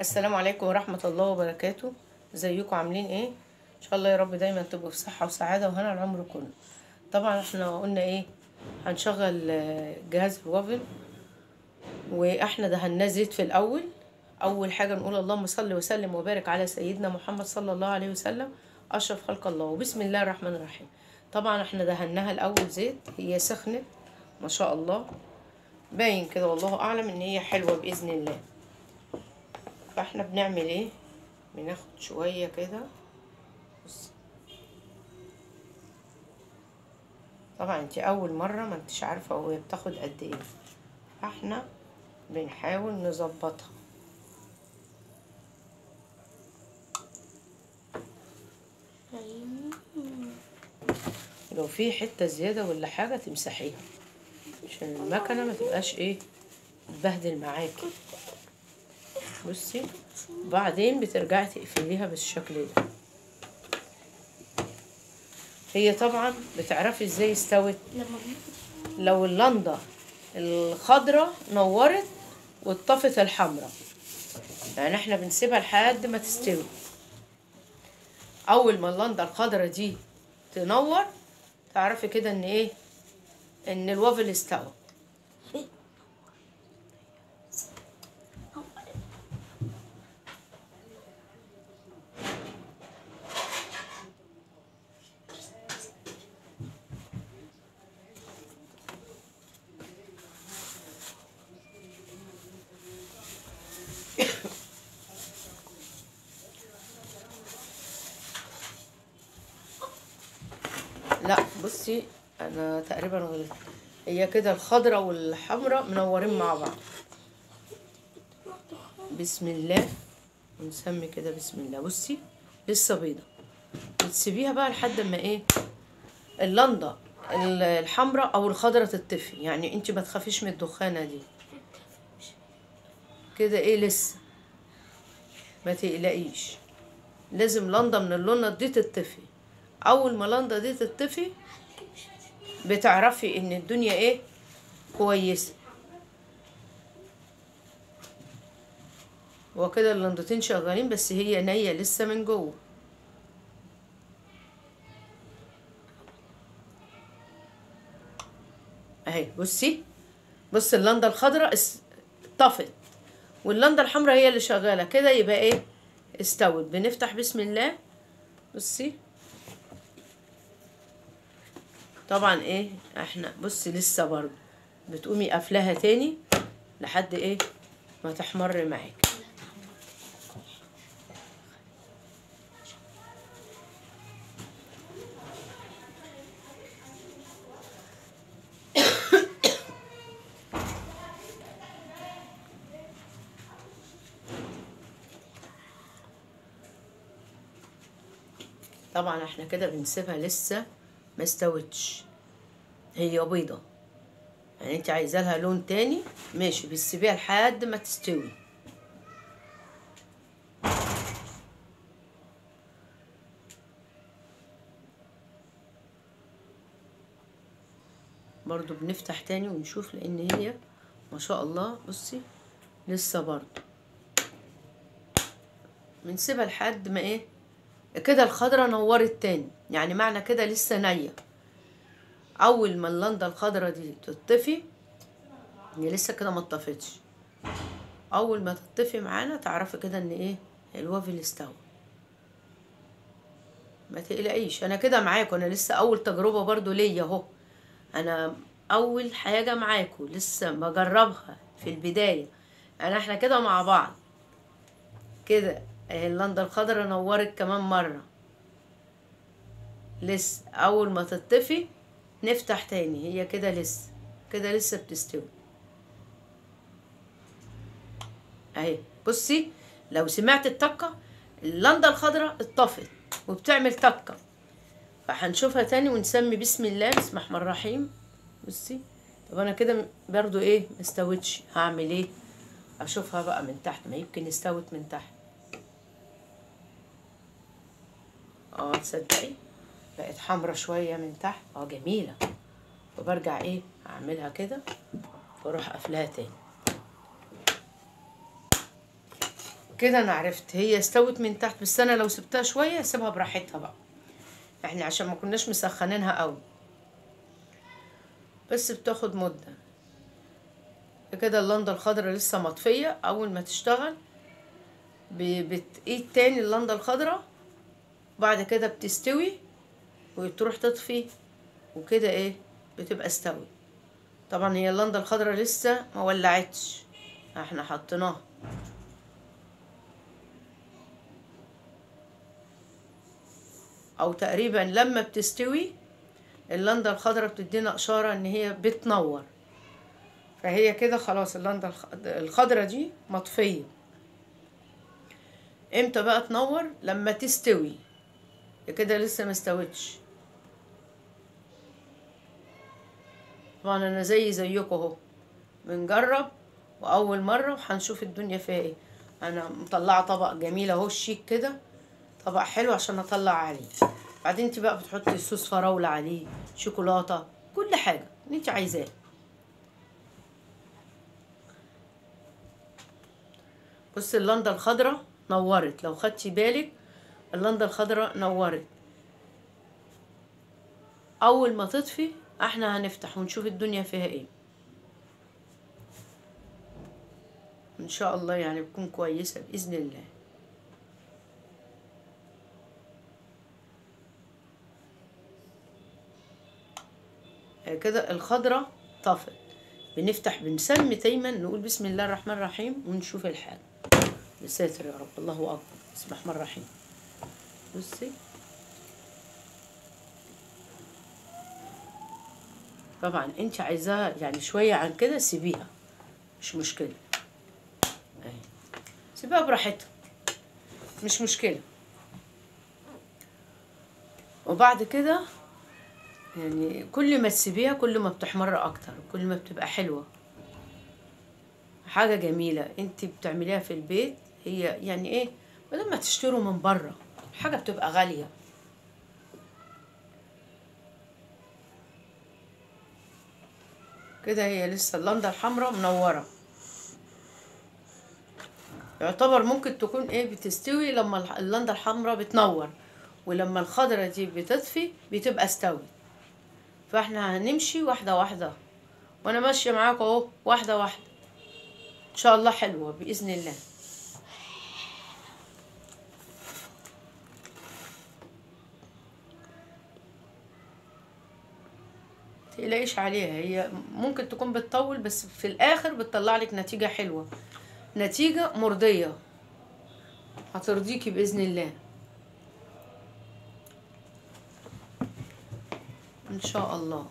السلام عليكم ورحمة الله وبركاته ازيكم عاملين ايه ان شاء الله يا رب دايما تبقوا في صحة وسعادة وهنا العمر كله طبعا احنا قلنا ايه هنشغل آه، جهاز الوافل واحنا دهناه زيت في الاول اول حاجة نقول اللهم صل وسلم وبارك على سيدنا محمد صلى الله عليه وسلم اشرف خلق الله وبسم الله الرحمن الرحيم طبعا احنا دهناها الاول زيت هي سخنت ما شاء الله باين كده والله اعلم ان هي حلوة باذن الله فاحنا بنعمل ايه بناخد شوية كده بص. طبعا انت اول مرة ما انتش عارفة هو بتاخد قد ايه فاحنا بنحاول نظبطها لو في حتة زيادة ولا حاجة تمسحيها عشان المكنة ما تبقاش ايه تبهدل معاكي بصي بعدين بترجعي تقفليها بالشكل ده هي طبعا بتعرفي ازاي استوت لو اللندة الخضرة نورت واتطفت الحمراء يعني احنا بنسيبها لحد ما تستوي اول ما اللندة الخضرة دي تنور تعرفي كده ان ايه ان الوافل استوى لا بصي انا تقريبا غلطت هي كده الخضرة والحمراء منورين مع بعض بسم الله ونسمي كده بسم الله بصي لسه بيضة بتسيبيها بقى لحد ما ايه اللندة ال- الحمراء او الخضرة تطفي يعني انت ما تخافيش من الدخانة دي كده ايه لسه ما تقلقيش لازم لندة من اللونة دي تطفي اول ما لندة دي تطفي بتعرفي ان الدنيا ايه كويسة هو كده اللندتين شغالين بس هي نية لسه من جوه اهي بصي بص اللندة الخضراء اس- طفت واللندة الحمراء هي اللي شغالة كده يبقى ايه استوت بنفتح بسم الله بصي طبعا ايه احنا بصي لسه برضه بتقومي قافلاها تاني لحد ايه ما تحمر معاك طبعا احنا كده بنسيبها لسه ما استوتش هي بيضة يعني انت عايزة لها لون تاني ماشي بتسيبيها لحد ما تستوي برضو بنفتح تاني ونشوف لان هي ما شاء الله بصي لسه برضو بنسيبها لحد ما ايه كده الخضرة نورت تاني يعني معنى كده لسه نية اول ما اللندة الخضرة دي تطفي هي لسه كده ما اتطفتش اول ما تطفي معانا تعرفي كده ان ايه الوافل استوى ما تقلقيش انا كده معاكم انا لسه اول تجربة برضو ليا اهو انا اول حاجة معاكم لسه بجربها في البداية انا احنا كده مع بعض كده اهي اللندة الخضرا نورت كمان مرة لسه اول ما تطفي نفتح تاني هي كده لسه كده لسه بتستوي اهي بصي لو سمعت التكة اللندة الخضراء اتطفت وبتعمل تكة فهنشوفها تاني ونسمي بسم الله بسم الله الرحمن الرحيم بصي طب انا كده برضو ايه مستوتش هعمل ايه اشوفها بقى من تحت ما يمكن استوت من تحت اه تصدقي بقت حمرا شوية من تحت اه جميلة وبرجع ايه اعملها كده واروح قافلاها تاني كده انا عرفت هي استوت من تحت بس انا لو سبتها شويه اسيبها براحتها بقى احنا عشان ما كناش مسخنينها قوي بس بتاخد مده كده اللندة الخضراء لسه مطفية أول ما تشتغل ب- بتقيد تاني اللندة الخضراء بعد كده بتستوي وتروح تطفي وكده ايه بتبقى استوي طبعا هي اللندة الخضراء لسه ما ولعتش احنا حطيناها او تقريبا لما بتستوي اللندة الخضراء بتدينا اشارة ان هي بتنور فهي كده خلاص اللندة الخ- الخضراء دي مطفية امتى بقى تنور لما تستوي كده لسه ما استوتش طبعا انا زي زيكم اهو بنجرب واول مره وهنشوف الدنيا فيها ايه انا مطلعه طبق جميل اهو شيك كده طبق حلو عشان اطلع عليه بعدين انت بقى بتحطي صوص فراوله عليه شوكولاته كل حاجه اللي انت عايزاه بصي اللندة الخضراء نورت لو خدتي بالك اللندة الخضراء نورت اول ما تطفي احنا هنفتح ونشوف الدنيا فيها ايه ان شاء الله يعني تكون كويسة باذن الله آه كده الخضرة طفت بنفتح بنسمي دايما نقول بسم الله الرحمن الرحيم ونشوف الحاجة يا ساتر يا رب الله اكبر بسم الله الرحمن الرحيم بصي طبعا انت عايزاها يعني شوية عن كده سيبيها مش مشكلة اهي سيبها براحتها مش مشكلة وبعد كده يعني كل ما تسيبيها كل ما بتحمر اكتر كل ما بتبقى حلوة حاجة جميلة انت بتعمليها في البيت هي يعني ايه بدل ما تشتروا من بره حاجة بتبقى غالية كده هي لسه اللندة الحمراء منورة يعتبر ممكن تكون ايه بتستوي لما الح- اللندة الحمراء بتنور ولما الخضرة دي بتطفي بتبقى استوت فاحنا هنمشي واحدة واحدة وانا ماشية معاكم اهو واحدة واحدة ان شاء الله حلوة بإذن الله تقلقيش عليها هي ممكن تكون بتطول بس في الاخر بتطلع لك نتيجة حلوة نتيجة مرضية هترضيكي بإذن الله ان شاء الله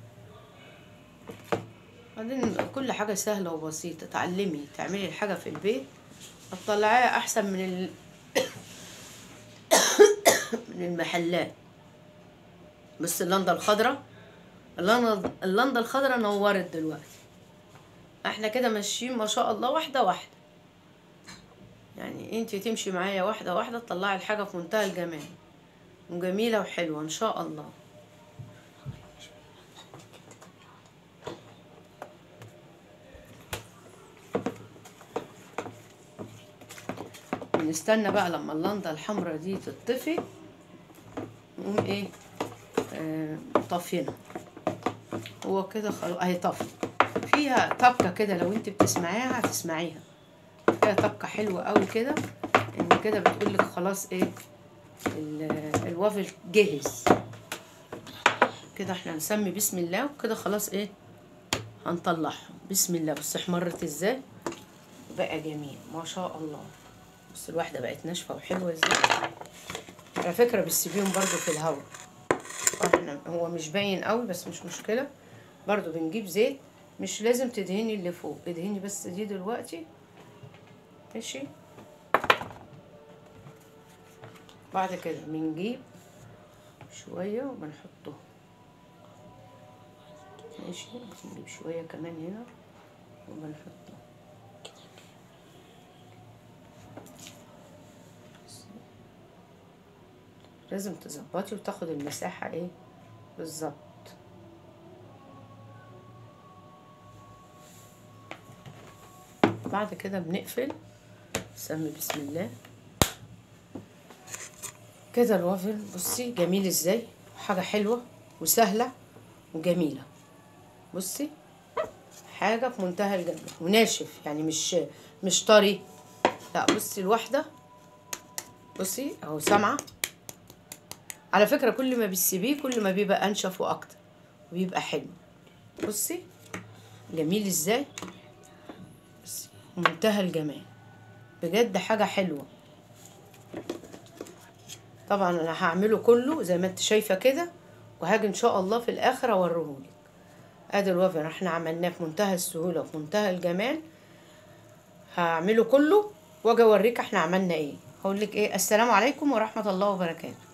بعدين كل حاجة سهلة وبسيطة تعلمي تعملي الحاجة في البيت هتطلعيها احسن من ال... من المحلات بس اللندة الخضراء اللندة اللندة الخضراء نورت دلوقتي احنا كده ماشيين ما شاء الله واحدة واحدة يعني انت تمشي معايا واحدة واحدة تطلعي الحاجة في منتهى الجمال وجميلة وحلوة ان شاء الله ونستنى بقى لما اللندة الحمراء دي تطفي نقوم ايه آه طافينها هو كده خلاص اهي طفي فيها طبقة كده لو انت بتسمعيها هتسمعيها فيها طبقة حلوة قوي كده ان كده بتقولك خلاص ايه ال- الوافل جاهز كده احنا نسمي بسم الله وكده خلاص ايه هنطلعهم بسم الله بص احمرت ازاي بقى جميل ما شاء الله بص الواحدة بقت ناشفة وحلوة ازاي على فكرة بتسيبيهم برضو في الهواء احنا هو مش باين قوي بس مش مشكلة برضو بنجيب زيت مش لازم تدهني اللي فوق ادهني بس دي دلوقتي ماشي بعد كده بنجيب شوية وبنحطه ماشي نجيب شوية كمان هنا وبنحطه لازم تظبطي وتاخد المساحة ايه بالظبط بعد كده بنقفل بس سمي بسم الله كده الوافل بصي جميل ازاي حاجة حلوة وسهلة وجميلة بصي حاجة في منتهى الجمال وناشف يعني مش مش طري لا بصي الواحدة بصي اهو سامعة على فكرة كل ما بتسيبيه كل ما بيبقى انشف واكتر وبيبقى حلو بصي جميل ازاي بصي منتهى الجمال بجد حاجة حلوة طبعا انا هعمله كله زي ما انت شايفة كده وهاجي ان شاء الله في الاخر اوريهولك ادي الوافر احنا عملناه في منتهى السهولة وفي منتهى الجمال هعمله كله واجي اوريك احنا عملنا ايه هقول لك ايه السلام عليكم ورحمة الله وبركاته